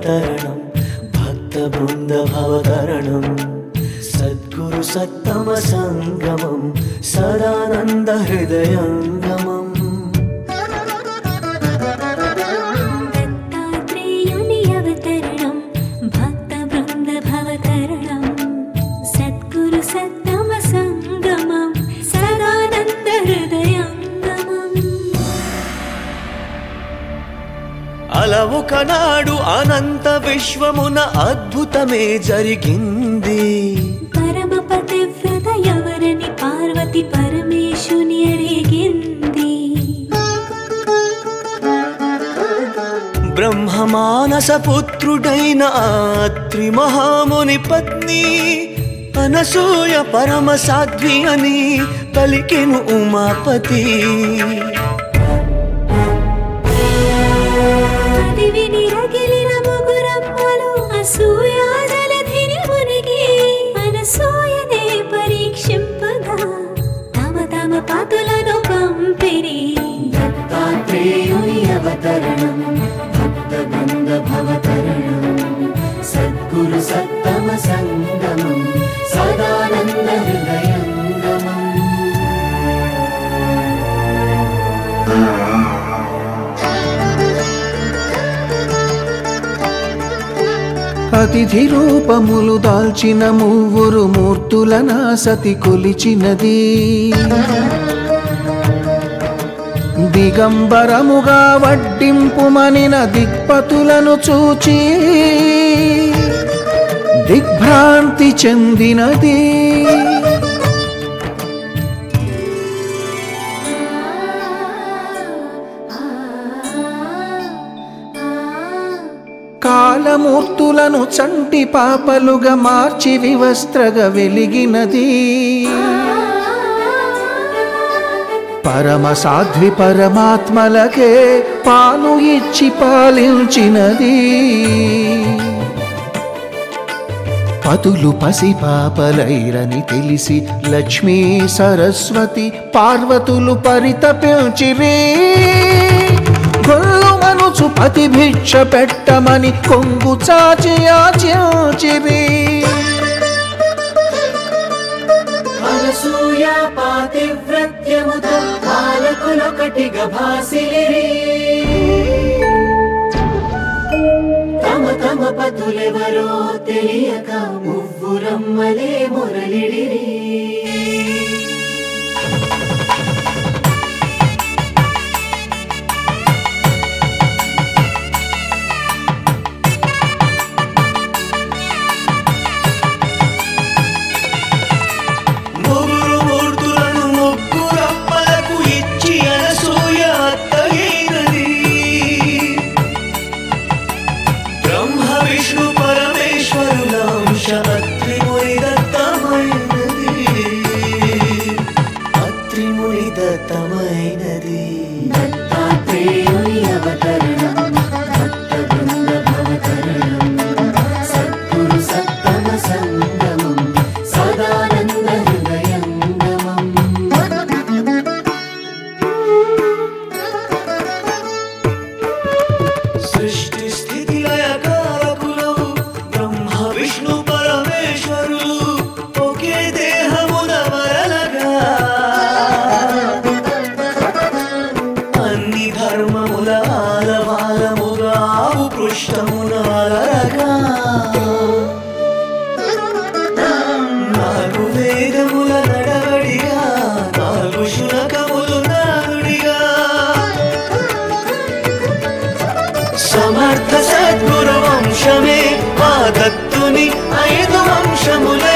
అవతరణం భక్త బృంద భవతరణం సద్గురు సత్తమ సంగమం సదానంద హృదయంగమం దత్తాత్రేయుని అవతరణం భక్త బృంద భవతరణం సద్గురు సత్తమ సంగమం సదానంద హృదయంగమం అలా ఒకనాడు అనంత విశ్వమున అద్భుతమే జరిగింది పరమ పతివ్రత ఎవరని పార్వతి పరమేశుని అడిగింది బ్రహ్మమానస పుత్రుడైన ఆత్రి మహాముని పత్ని అనసూయ పరమ సాధ్వి అని పలికెను ఉమాపతి అది విని రగిలిన ముగురమ్మలు అసూయా జలధిని మునిగి అనసూయనే పరీక్షింపగా తమ తమ పతులను పంపిరి దత్తాత్రేయుని అవతరణం భక్త బృంద భవతరణం సద్గురు సత్తమ సంగమం సదానంద హృదయంగమం అతిథి రూపములు దాల్చిన మూవురు మూర్తులన సతి కొలిచినది దిగంబరముగా వడ్డింపుమనిన దిక్పతులను చూచి దిగ్భ్రాంతి చెందినది కాలమూర్తులను చంటి పాపలుగా మార్చి వివస్త్రగా వెలిగినది పరమ సాధ్వి పరమాత్మలకే పాలు ఇచ్చి పాలించినది పతులు పసి పాపలైరని తెలిసి లక్ష్మీ సరస్వతి పార్వతులు పరితపించిరి గొల్లు మనుచు పతి భిక్ష పెట్టమని కొంగు చాచి యాచించిరి అనసూయ పాతివ్రత్యముతో పాలకులొకటిగా భాసిలిరి తమ తమ పతులెవరో తెలియక మువ్వురమ్మలే మురళిడిరి ముగ్గురు మూర్తులను ముగ్గురమ్మలకు ఇచ్చి అనసూయ అత్తగైనది బ్రహ్మ విష్ణు పరమేశ్వరుల అంశ అత్రిముని దత్తమైనది అత్రిముని దత్తమైనది దత్తాత్రేయుని అవతరణం భక్త బృంద భవతరణం సద్గురు సత్తమ సంగమం సదానంద హృదయంగమం సృష్టి స్థితి లయకారకులు బ్రహ్మ విష్ణు పరమేశ్వరులు ఒకే దేహమున మరలగా అన్ని ధర్మముల ఆలవాలముగా ఆవు పృష్ఠమున అలరగా నాలుగు వేదముల నడవడిగా నాలుగు శునకములు నానుడిగా సమర్థ సద్గురు వంశమే ఆ దత్తుని ఐదు వంశములే